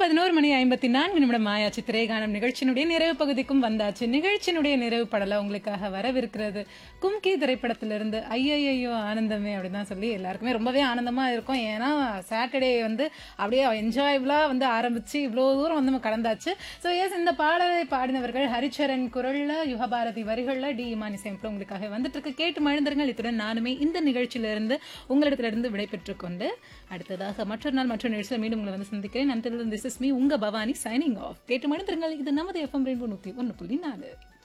பதினோரு மணி ஐம்பத்தி நான்கு நிமிடம் ஆயாச்சு திரைகானம் நிகழ்ச்சியினுடைய நிறைவு பகுதிக்கும் வந்தாச்சு நிகழ்ச்சியினுடைய நிறைவு படல உங்களுக்காக வரவிருக்கிறது கும்கி திரைப்படத்திலிருந்து ஐயையோ ஆனந்தமே அப்படிதான் சொல்லி எல்லாருக்குமே ரொம்பவே ஆனந்தமா இருக்கும் ஏன்னா சாட்டர்டே வந்து அப்படியே என்ஜாயபிளா வந்து ஆரம்பிச்சு இவ்வளோ தூரம் வந்து நம்ம கடந்தாச்சு ஸோ எஸ் இந்த பாடலை பாடினவர்கள் ஹரிச்சரன் குரல்ல யுகபாரதி வரிகள்ல டி இமானி சேம்பிள் உங்களுக்காக வந்துட்டு இருக்கு கேட்டு மழுந்தருங்கள் இத்துடன் நானுமே இந்த நிகழ்ச்சியிலிருந்து உங்களிடத்திலிருந்து விடைபெற்றுக் கொண்டு அடுத்ததாக மற்றொரு நாள் மற்றொரு நிகழ்ச்சியில் மீண்டும் உங்களை வந்து சந்திக்கிறேன் நன்றி திஸ் இஸ் மீ உங்க பவானி சைனிங் ஆஃப் கேட்டு மழுந்தருங்கள் இது நமது எஃப்எம் ரெயின்போ நூற்றி ஒன்று புள்ளி நாலு